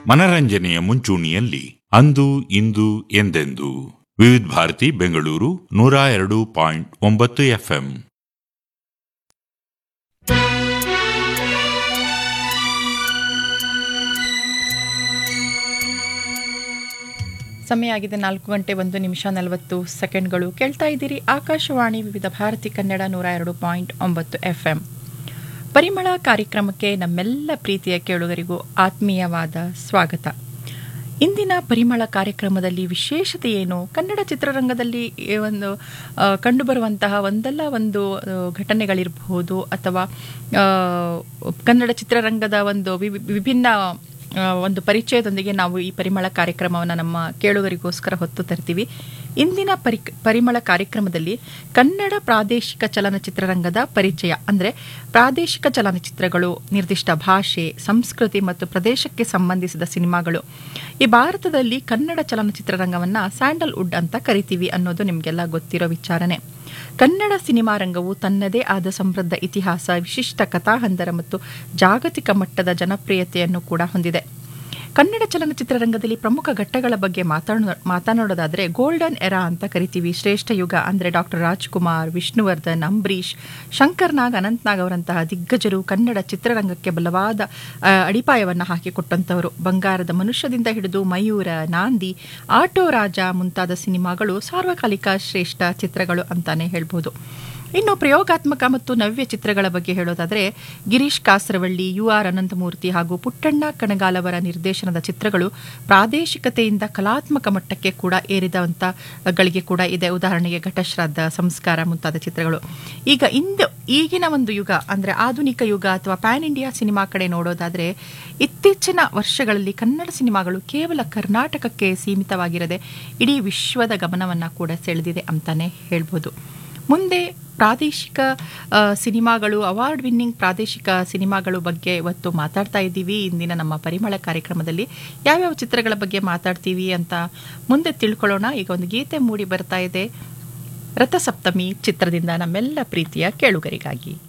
ಮನರಂಜನೆಯ ಮುಂಚೂಣಿಯಲ್ಲಿ ಅಂದು ಇಂದು ಎಂದೆಂದು ವಿವಿಧ ಭಾರತಿ ಬೆಂಗಳೂರು ನೂರ ಎರಡು ಪಾಯಿಂಟ್ ಒಂಬತ್ತು ಎಫ್ಎಂ ಸಮಯ ಆಗಿದೆ ನಾಲ್ಕು ಗಂಟೆ ಒಂದು ನಿಮಿಷ ನಲವತ್ತು ಸೆಕೆಂಡ್ಗಳು ಕೇಳ್ತಾ ಇದ್ದೀರಿ ಆಕಾಶವಾಣಿ ವಿವಿಧ ಭಾರತಿ ಕನ್ನಡ ನೂರ ಎರಡು ಪಾಯಿಂಟ್ ಒಂಬತ್ತು ಎಫ್ ಎಂ ಪರಿಮಳ ಕಾರ್ಯಕ್ರಮಕ್ಕೆ ನಮ್ಮೆಲ್ಲ ಪ್ರೀತಿಯ ಕೇಳುಗರಿಗೂ ಆತ್ಮೀಯವಾದ ಸ್ವಾಗತ ಇಂದಿನ ಪರಿಮಳ ಕಾರ್ಯಕ್ರಮದಲ್ಲಿ ವಿಶೇಷತೆ ಏನು ಕನ್ನಡ ಚಿತ್ರರಂಗದಲ್ಲಿ ಈ ಒಂದು ಆ, ಕಂಡುಬರುವಂತಹ ಒಂದಲ್ಲ ಒಂದು ಆ, ಘಟನೆಗಳಿರಬಹುದು ಅಥವಾ ಆ, ಕನ್ನಡ ಚಿತ್ರರಂಗದ ಒಂದು ವಿವಿ- ವಿಭಿನ್ನ ಆ, ಒಂದು ಪರಿಚಯದೊಂದಿಗೆ ನಾವು ಈ ಪರಿಮಳ ಕಾರ್ಯಕ್ರಮವನ್ನು ನಮ್ಮ ಕೇಳುಗರಿಗೋಸ್ಕರ ಹೊತ್ತು ತರ್ತೀವಿ ಇಂದಿನ ಪರಿ ಪರಿಮಳ ಕಾರ್ಯಕ್ರಮದಲ್ಲಿ ಕನ್ನಡ ಪ್ರಾದೇಶಿಕ ಚಲನಚಿತ್ರರಂಗದ ಪರಿಚಯ ಅಂದರೆ ಪ್ರಾದೇಶಿಕ ಚಲನಚಿತ್ರಗಳು ನಿರ್ದಿಷ್ಟ ಭಾಷೆ ಸಂಸ್ಕೃತಿ ಮತ್ತು ಪ್ರದೇಶಕ್ಕೆ ಸಂಬಂಧಿಸಿದ ಸಿನಿಮಾಗಳು ಈ ಭಾರತದಲ್ಲಿ ಕನ್ನಡ ಚಲನಚಿತ್ರರಂಗವನ್ನು ಸ್ಯಾಂಡಲ್ವುಡ್ ಅಂತ ಕರಿತೀವಿ ಅನ್ನೋದು ನಿಮಗೆಲ್ಲ ಗೊತ್ತಿರೋ ವಿಚಾರನೆ ಕನ್ನಡ ಸಿನಿಮಾ ರಂಗವು ತನ್ನದೇ ಆದ ಸಮೃದ್ಧ ಇತಿಹಾಸ ವಿಶಿಷ್ಟ ಕಥಾಹಂದರ ಮತ್ತು ಜಾಗತಿಕ ಮಟ್ಟದ ಜನಪ್ರಿಯತೆಯನ್ನು ಕೂಡ ಹೊಂದಿದೆ ಕನ್ನಡ ಚಲನಚಿತ್ರರಂಗದಲ್ಲಿ ಪ್ರಮುಖ ಘಟ್ಟಗಳ ಬಗ್ಗೆ ಮಾತಾಡೋ ಮಾತನಾಡೋದಾದರೆ ಗೋಲ್ಡನ್ ಎರಾ ಅಂತ ಕರಿತೀವಿ ಶ್ರೇಷ್ಠ ಯುಗ ಅಂದರೆ ಡಾಕ್ಟರ್ ರಾಜ್ಕುಮಾರ್ ವಿಷ್ಣುವರ್ಧನ್ ಅಂಬರೀಷ್ ಶಂಕರ್ ನಾಗ್ ಅನಂತ್ ನಾಗ್ ಅವರಂತಹ ದಿಗ್ಗಜರು ಕನ್ನಡ ಚಿತ್ರರಂಗಕ್ಕೆ ಬಲವಾದ ಆ, ಅಡಿಪಾಯವನ್ನು ಹಾಕಿಕೊಟ್ಟಂಥವರು ಬಂಗಾರದ ಮನುಷ್ಯದಿಂದ ಹಿಡಿದು ಮಯೂರ ನಾಂದಿ ಆಟೋ ರಾಜ ಮುಂತಾದ ಸಿನಿಮಾಗಳು ಸಾರ್ವಕಾಲಿಕ ಶ್ರೇಷ್ಠ ಚಿತ್ರಗಳು ಅಂತಾನೆ ಹೇಳ್ಬೋದು ಇನ್ನು ಪ್ರಯೋಗಾತ್ಮಕ ಮತ್ತು ನವ್ಯ ಚಿತ್ರಗಳ ಬಗ್ಗೆ ಹೇಳೋದಾದರೆ ಗಿರೀಶ್ ಕಾಸರವಳ್ಳಿ ಯು ಆರ್ ಅನಂತಮೂರ್ತಿ ಹಾಗೂ ಪುಟ್ಟಣ್ಣ ಕಣಗಾಲವರ ನಿರ್ದೇಶನದ ಚಿತ್ರಗಳು ಪ್ರಾದೇಶಿಕತೆಯಿಂದ ಕಲಾತ್ಮಕ ಮಟ್ಟಕ್ಕೆ ಕೂಡ ಏರಿದಂಥಗಳಿಗೆ ಕೂಡ ಇದೆ ಉದಾಹರಣೆಗೆ ಘಟಶ್ರಾದ್ದ ಸಂಸ್ಕಾರ ಮುಂತಾದ ಚಿತ್ರಗಳು ಈಗ ಇಂದು ಈಗಿನ ಒಂದು ಯುಗ ಅಂದರೆ ಆಧುನಿಕ ಯುಗ ಅಥವಾ ಪ್ಯಾನ್ ಇಂಡಿಯಾ ಸಿನಿಮಾ ಕಡೆ ನೋಡೋದಾದರೆ ಇತ್ತೀಚಿನ ವರ್ಷಗಳಲ್ಲಿ ಕನ್ನಡ ಸಿನಿಮಾಗಳು ಕೇವಲ ಕರ್ನಾಟಕಕ್ಕೆ ಸೀಮಿತವಾಗಿರದೆ ಇಡೀ ವಿಶ್ವದ ಗಮನವನ್ನು ಕೂಡ ಸೆಳೆದಿದೆ ಅಂತಾನೆ ಹೇಳ್ಬೋದು ಮುಂದೆ ಪ್ರಾದೇಶಿಕ ಆ, ಸಿನಿಮಾಗಳು ಅವಾರ್ಡ್ ವಿನ್ನಿಂಗ್ ಪ್ರಾದೇಶಿಕ ಸಿನಿಮಾಗಳು ಬಗ್ಗೆ ಇವತ್ತು ಮಾತಾಡ್ತಾ ಇದ್ದೀವಿ ಇಂದಿನ ನಮ್ಮ ಪರಿಮಳ ಕಾರ್ಯಕ್ರಮದಲ್ಲಿ ಯಾವ್ಯಾವ ಚಿತ್ರಗಳ ಬಗ್ಗೆ ಮಾತಾಡ್ತೀವಿ ಅಂತ ಮುಂದೆ ತಿಳ್ಕೊಳ್ಳೋಣ ಈಗ ಒಂದು ಗೀತೆ ಮೂಡಿ ಬರ್ತಾ ಇದೆ ರಥಸಪ್ತಮಿ ಚಿತ್ರದಿಂದ ನಮ್ಮೆಲ್ಲ ಪ್ರೀತಿಯ ಕೇಳುಗರಿಗಾಗಿ